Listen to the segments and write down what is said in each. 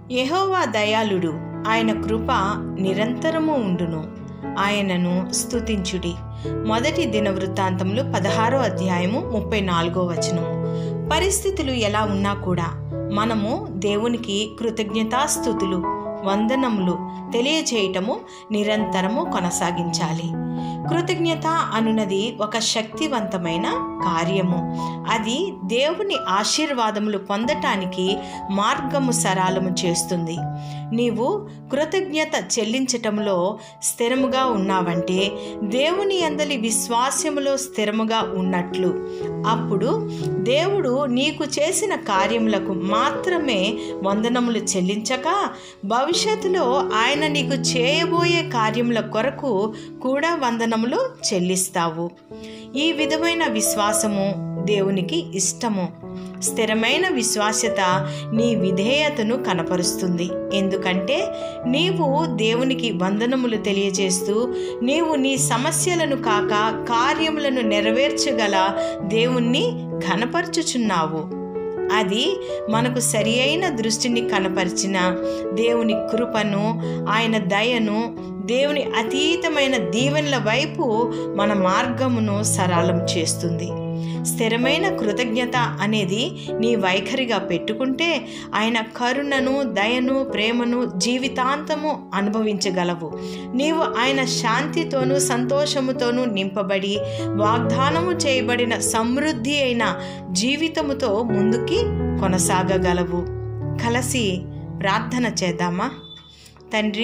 యెహోవా దయాళుడు ఆయన కృప నిరంతరము ఉండును ఆయనను స్తుతించుడి మొదటి దిన వృత్తాంతములు పదహారో అధ్యాయము ముప్పై నాలుగో వచనము పరిస్థితులు ఎలా ఉన్నా కూడా మనము దేవునికి కృతజ్ఞతాస్థుతులు వందనములు తెలియచేయటము నిరంతరము కొనసాగించాలి కృతజ్ఞత అనున్నది ఒక శక్తివంతమైన కార్యము అది దేవుని ఆశీర్వాదములు పొందటానికి మార్గము సరాలము చేస్తుంది నీవు కృతజ్ఞత చెల్లించటంలో స్థిరముగా ఉన్నావంటే దేవుని అందలి విశ్వాసములో స్థిరముగా ఉన్నట్లు అప్పుడు దేవుడు నీకు చేసిన కార్యములకు మాత్రమే వందనములు చెల్లించక భవిష్యత్తులో ఆయన నీకు చేయబోయే కార్యముల కొరకు కూడా వందనములు చెల్లిస్తావు ఈ విధమైన విశ్వాసము దేవునికి ఇష్టము స్థిరమైన విశ్వాస్యత నీ విధేయతను కనపరుస్తుంది ఎందుకంటే నీవు దేవునికి వందనములు తెలియజేస్తూ నీవు నీ సమస్యలను కాక కార్యములను నెరవేర్చగల దేవుణ్ణి ఘనపరచుచున్నావు అది మనకు సరి అయిన దృష్టిని కనపరిచిన దేవుని కృపను ఆయన దయను దేవుని అతీతమైన దీవెనల వైపు మన మార్గమును సరళం చేస్తుంది స్థిరమైన కృతజ్ఞత అనేది నీ వైఖరిగా పెట్టుకుంటే ఆయన కరుణను దయను ప్రేమను జీవితాంతము అనుభవించగలవు నీవు ఆయన శాంతితోనూ సంతోషముతోనూ నింపబడి వాగ్దానము చేయబడిన సమృద్ధి అయిన జీవితముతో ముందుకి కొనసాగగలవు కలిసి ప్రార్థన చేద్దామా తండ్రి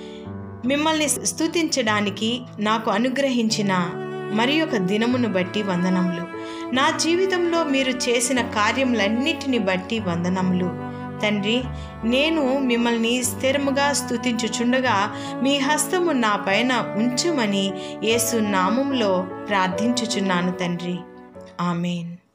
మిమ్మల్ని స్తుతించడానికి నాకు అనుగ్రహించిన మరి ఒక దినమును బట్టి వందనములు నా జీవితంలో మీరు చేసిన కార్యములన్నిటిని బట్టి వందనములు తండ్రి నేను మిమ్మల్ని స్థిరముగా స్తుతించుచుండగా మీ హస్తము నా పైన ఉంచుమని యేసు నామంలో ప్రార్థించుచున్నాను తండ్రి ఆమెన్